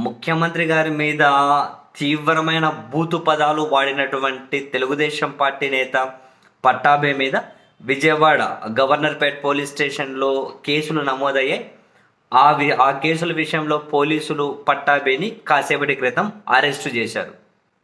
ముఖ్యమంత్రి గారి మీద తీవ్రమైన బూతు పదాలు వాడినటువంటి తెలుగుదేశం పార్టీ నేత పట్టాభే మీద విజయవాడ గవర్నర్పేట్ పోలీస్ స్టేషన్లో కేసులు నమోదయ్యాయి ఆ వి ఆ కేసుల విషయంలో పోలీసులు పట్టాభిని కాసేపటి క్రితం అరెస్టు చేశారు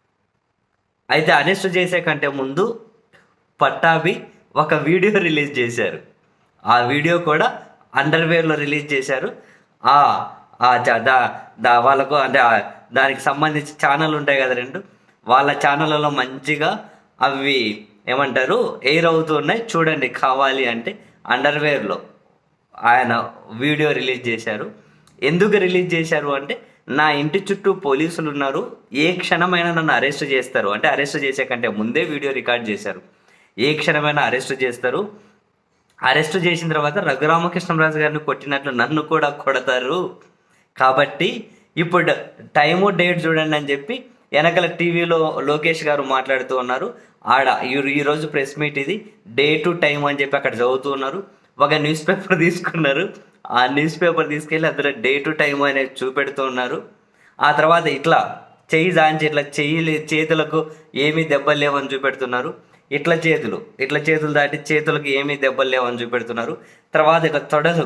అయితే అరెస్ట్ చేసే కంటే ముందు పట్టాభి ఒక వీడియో రిలీజ్ చేశారు ఆ వీడియో కూడా అండర్వేర్లో రిలీజ్ చేశారు ఆ ఆ చ- దా దా వాళ్ళకు అంటే ఆ దానికి సంబంధించి ఛానల్ ఉంటాయి కదా రెండు వాళ్ళ ఛానళ్ళలో మంచిగా అవి ఏమంటారు ఎయిర్ అవుతున్నాయి చూడండి కావాలి అంటే అండర్వేర్లో ఆయన వీడియో రిలీజ్ చేశారు ఎందుకు రిలీజ్ చేశారు అంటే నా ఇంటి చుట్టూ పోలీసులు ఉన్నారు ఏ క్షణమైనా నన్ను అరెస్ట్ చేస్తారు అంటే అరెస్ట్ చేసే కంటే ముందే వీడియో రికార్డ్ చేశారు ఏ క్షణమైనా అరెస్ట్ చేస్తారు అరెస్ట్ చేసిన తర్వాత రఘురామకృష్ణరాజు గారిని కొట్టినట్లు నన్ను కూడా కొడతారు కాబట్టి ఇప్పుడు టైము డేట్ చూడండి అని చెప్పి వెనకల టీవీలో లోకేష్ గారు మాట్లాడుతూ ఉన్నారు ఆడ ఈ- ఈ రోజు ప్రెస్ మీట్ ఇది డే టు టైం అని చెప్పి అక్కడ చదువుతూ ఉన్నారు ఒక న్యూస్ పేపర్ తీసుకున్నారు ఆ న్యూస్ పేపర్ తీసుకెళ్ళి అందులో డే టు టైం అనేది చూపెడుతూ ఉన్నారు ఆ తర్వాత ఇట్లా చెయ్యి దాంచి ఇట్లా చెయ్యి చేతులకు ఏమీ దెబ్బలు లేవని చూపెడుతున్నారు ఇట్లా చేతులు ఇట్లా చేతులు దాటి చేతులకు ఏమీ దెబ్బలు లేవని చూపెడుతున్నారు తర్వాత ఇట్లా తొడలు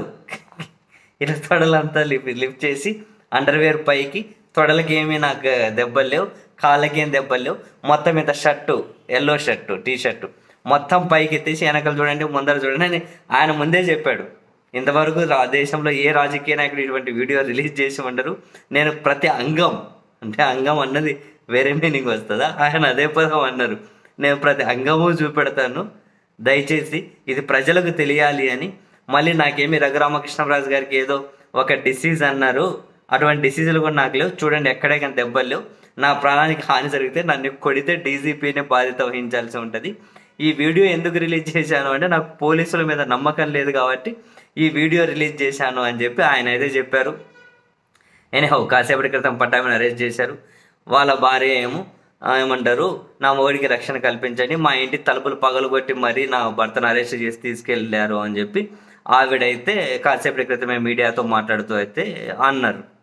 ఇట్లా తొడలంతా లిఫ్ట్ లిఫ్ట్ చేసి అండర్వేర్ పైకి తొడలకి ఏమీ నాకు దెబ్బలు లేవు కాళ్ళకి ఏం దెబ్బలు లేవు మొత్తం ఇంత shirt yellow shirt T shirt మొత్తం పైకి ఎత్తేసి వెనకలు చూడండి ముందర చూడండి అని ఆయన ముందే చెప్పాడు ఇంతవరకు రా- దేశంలో ఏ రాజకీయ నాయకుడు ఇటువంటి వీడియో రిలీజ్ చేసి ఉండరు నేను ప్రతి అంగం అంటే అంగం అన్నది వేరే మీనింగ్ వస్తుందా ఆయన అదే పదం అన్నారు నేను ప్రతి అంగము చూపెడతాను దయచేసి ఇది ప్రజలకు తెలియాలి అని మళ్ళీ నాకేమి రఘురామకృష్ణరాజు గారికి ఏదో ఒక డిసీజ్ అన్నారు అటువంటి డిసీజులు కూడా నాకు లేవు చూడండి ఎక్కడే కానీ దెబ్బలు లేవు నా ప్రాణానికి హాని జరిగితే నన్ను కొడితే డీజీపీనే బాధ్యత వహించాల్సి ఉంటుంది ఈ వీడియో ఎందుకు రిలీజ్ చేశాను అంటే నాకు పోలీసుల మీద నమ్మకం లేదు కాబట్టి ఈ వీడియో రిలీజ్ చేశాను అని చెప్పి ఆయన అయితే చెప్పారు ఎనీహౌ కాసేపటి క్రితం పట్టామిని అరెస్ట్ చేశారు వాళ్ళ భార్య ఏమో ఆ, ఏమంటారు నా మొగుడికి రక్షణ కల్పించండి మా ఇంటి తలుపులు పగలగొట్టి మరీ నా భర్తను అరెస్ట్ చేసి తీసుకెళ్ళారు అని చెప్పి ఆవిడైతే కాసేపటి క్రితమే మీడియాతో మాట్లాడుతూ అయితే అన్నారు